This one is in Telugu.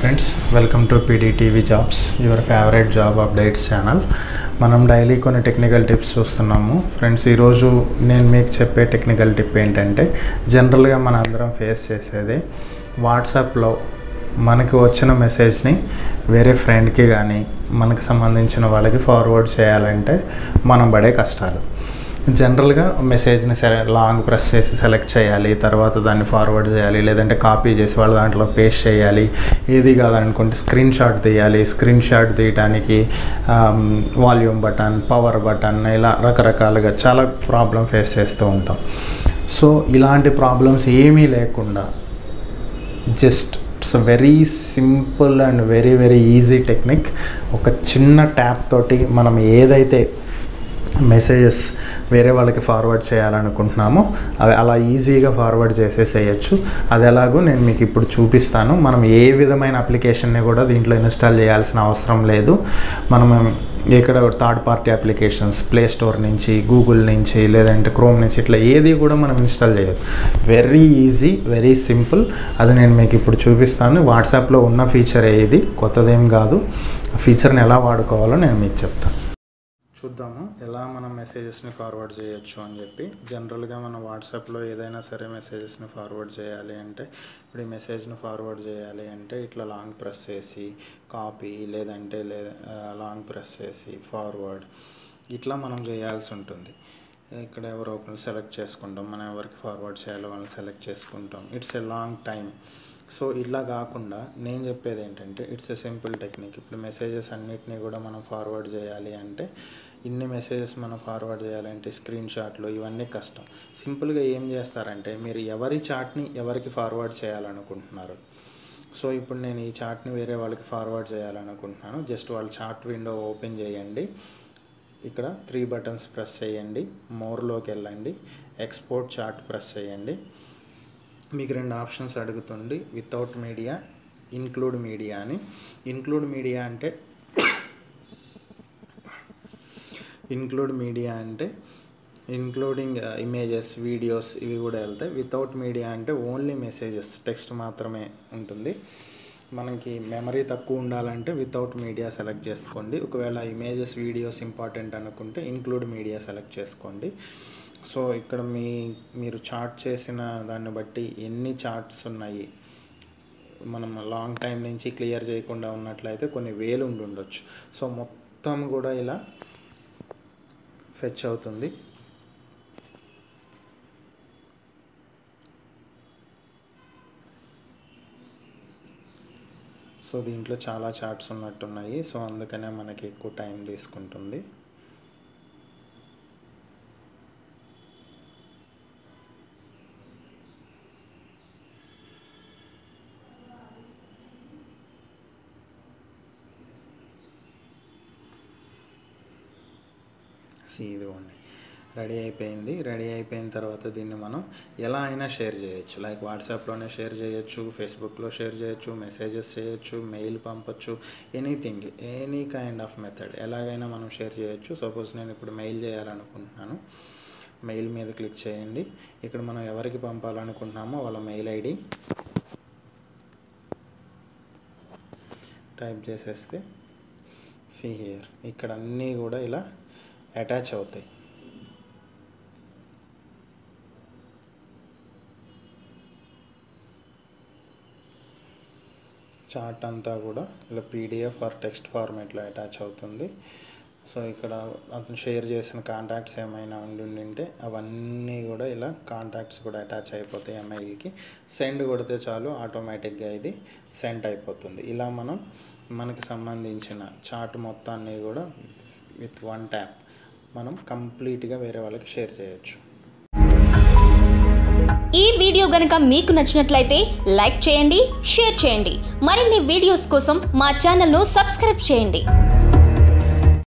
friends welcome to PDTV jobs your favourite job updates channel మనం డైలీ కొన్ని టెక్నికల్ టిప్స్ చూస్తున్నాము ఫ్రెండ్స్ ఈరోజు నేను మీకు చెప్పే టెక్నికల్ టిప్ ఏంటంటే జనరల్గా మన అందరం ఫేస్ చేసేది వాట్సాప్లో మనకి వచ్చిన మెసేజ్ని వేరే ఫ్రెండ్కి కానీ మనకు సంబంధించిన వాళ్ళకి ఫార్వర్డ్ చేయాలంటే మనం పడే కష్టాలు జనరల్గా మెసేజ్ని సె లాంగ్ ప్రెస్ చేసి సెలెక్ట్ చేయాలి తర్వాత దాన్ని ఫార్వర్డ్ చేయాలి లేదంటే కాపీ చేసి వాళ్ళ దాంట్లో పేస్ట్ చేయాలి ఏది కాదనుకుంటే స్క్రీన్ షాట్ తీయాలి స్క్రీన్ షాట్ తీయడానికి వాల్యూమ్ బటన్ పవర్ బటన్ ఇలా రకరకాలుగా చాలా ప్రాబ్లం ఫేస్ చేస్తూ ఉంటాం సో ఇలాంటి ప్రాబ్లమ్స్ ఏమీ లేకుండా just it's uh very simple and very very easy technique ఒక చిన్న ట్యాప్ తోటి మనం ఏదైతే మెసేజెస్ వేరే వాళ్ళకి ఫార్వర్డ్ చేయాలనుకుంటున్నామో అవి అలా ఈజీగా ఫార్వర్డ్ చేసేసేయచ్చు అది ఎలాగో నేను మీకు ఇప్పుడు చూపిస్తాను మనం ఏ విధమైన అప్లికేషన్ని కూడా దీంట్లో ఇన్స్టాల్ చేయాల్సిన అవసరం లేదు మనం ఇక్కడ third party applications play store నుంచి గూగుల్ నుంచి లేదంటే క్రోమ్ నుంచి ఇట్లా ఏది కూడా మనం ఇన్స్టాల్ చేయొచ్చు వెరీ ఈజీ వెరీ సింపుల్ అది నేను మీకు ఇప్పుడు చూపిస్తాను వాట్సాప్లో ఉన్న ఫీచర్ ఇది కొత్తదేం కాదు ఆ ఫీచర్ని ఎలా వాడుకోవాలో నేను మీకు చెప్తాను చూద్దాము ఎలా మనం మెసేజెస్ని ఫార్వర్డ్ చేయొచ్చు అని చెప్పి జనరల్గా మనం వాట్సాప్లో ఏదైనా సరే మెసేజెస్ని ఫార్వర్డ్ చేయాలి అంటే ఇప్పుడు ఈ మెసేజ్ని ఫార్వర్డ్ చేయాలి అంటే ఇట్లా లాంగ్ ప్రెస్ చేసి కాపీ లేదంటే లే లాంగ్ ప్రెస్ చేసి ఫార్వర్డ్ ఇట్లా మనం చేయాల్సి ఉంటుంది ఇక్కడ ఎవరో ఒకరిని సెలెక్ట్ చేసుకుంటాం మనం ఎవరికి ఫార్వర్డ్ చేయాలో వాళ్ళని సెలెక్ట్ చేసుకుంటాం it's a long time so ఇలా కాకుండా నేను చెప్పేది ఏంటంటే ఇట్స్ ఎ సింపుల్ టెక్నిక్ ఇప్పుడు మెసేజెస్ అన్నిటినీ కూడా మనం ఫార్వర్డ్ చేయాలి అంటే ఇన్ని మెసేజెస్ మనం ఫార్వర్డ్ చేయాలంటే స్క్రీన్ షాట్లు ఇవన్నీ కష్టం సింపుల్గా ఏం చేస్తారంటే మీరు ఎవరి చాట్ని ఎవరికి ఫార్వర్డ్ చేయాలనుకుంటున్నారు సో ఇప్పుడు నేను ఈ చాట్ని వేరే వాళ్ళకి ఫార్వర్డ్ చేయాలనుకుంటున్నాను జస్ట్ వాళ్ళ చాట్ విండో ఓపెన్ చేయండి ఇక్కడ త్రీ బటన్స్ ప్రెస్ చేయండి మోర్లోకి వెళ్ళండి ఎక్స్పోర్ట్ చార్ట్ ప్రెస్ చేయండి మీకు రెండు ఆప్షన్స్ అడుగుతుంది వితౌట్ మీడియా ఇన్క్లూడ్ మీడియా అని ఇన్క్లూడ్ మీడియా అంటే ఇన్క్లూడ్ మీడియా అంటే ఇన్క్లూడింగ్ ఇమేజెస్ వీడియోస్ ఇవి కూడా వెళ్తాయి వితౌట్ మీడియా అంటే ఓన్లీ మెసేజెస్ టెక్స్ట్ మాత్రమే ఉంటుంది మనకి మెమరీ తక్కువ ఉండాలంటే వితౌట్ మీడియా సెలెక్ట్ చేసుకోండి ఒకవేళ ఇమేజెస్ వీడియోస్ ఇంపార్టెంట్ అనుకుంటే ఇన్క్లూడ్ మీడియా సెలెక్ట్ చేసుకోండి సో ఇక్కడ మీ మీరు చార్ట్ చేసిన దాన్ని బట్టి ఎన్ని చార్ట్స్ ఉన్నాయి మనం లాంగ్ టైం నుంచి క్లియర్ చేయకుండా ఉన్నట్లయితే కొన్ని వేలు ఉండి ఉండొచ్చు సో మొత్తం కూడా ఇలా ఫెచ్ అవుతుంది సో దీంట్లో చాలా చార్ట్స్ ఉన్నట్టున్నాయి సో అందుకనే మనకి ఎక్కువ టైం తీసుకుంటుంది సి ఇదిగోండి రెడీ అయిపోయింది రెడీ అయిపోయిన తర్వాత దీన్ని మనం ఎలా అయినా షేర్ చేయొచ్చు లైక్ వాట్సాప్లోనే షేర్ చేయొచ్చు ఫేస్బుక్లో షేర్ చేయొచ్చు మెసేజెస్ చేయొచ్చు మెయిల్ పంపొచ్చు anything any kind of method ఎలాగైనా మనం షేర్ చేయొచ్చు సపోజ్ నేను ఇప్పుడు మెయిల్ చేయాలనుకుంటున్నాను మెయిల్ మీద క్లిక్ చేయండి ఇక్కడ మనం ఎవరికి పంపాలనుకుంటున్నామో వాళ్ళ మెయిల్ ఐడి టైప్ చేసేస్తే సి హియర్ ఇక్కడ అన్నీ కూడా ఇలా అటాచ్ అవుతాయి చార్ట్ అంతా కూడా ఇలా పీడిఎఫ్ ఆర్ టెక్స్ట్ ఫార్మేట్లో అటాచ్ అవుతుంది సో ఇక్కడ అతను షేర్ చేసిన కాంటాక్ట్స్ ఏమైనా ఉండి ఉంటే అవన్నీ కూడా ఇలా కాంటాక్ట్స్ కూడా అటాచ్ అయిపోతాయి ఎంఐల్కి సెండ్ కొడితే చాలు ఆటోమేటిక్గా ఇది సెండ్ అయిపోతుంది ఇలా మనం మనకి సంబంధించిన చార్ట్ మొత్తాన్ని కూడా విత్ వన్ ట్యాప్ మనం కంప్లీట్గా వేరే వాళ్ళకి షేర్ చేయొచ్చు ఈ వీడియో గనుక మీకు నచ్చినట్లయితే లైక్ చేయండి షేర్ చేయండి మరిన్ని వీడియోస్ కోసం మా ఛానల్ను సబ్స్క్రైబ్ చేయండి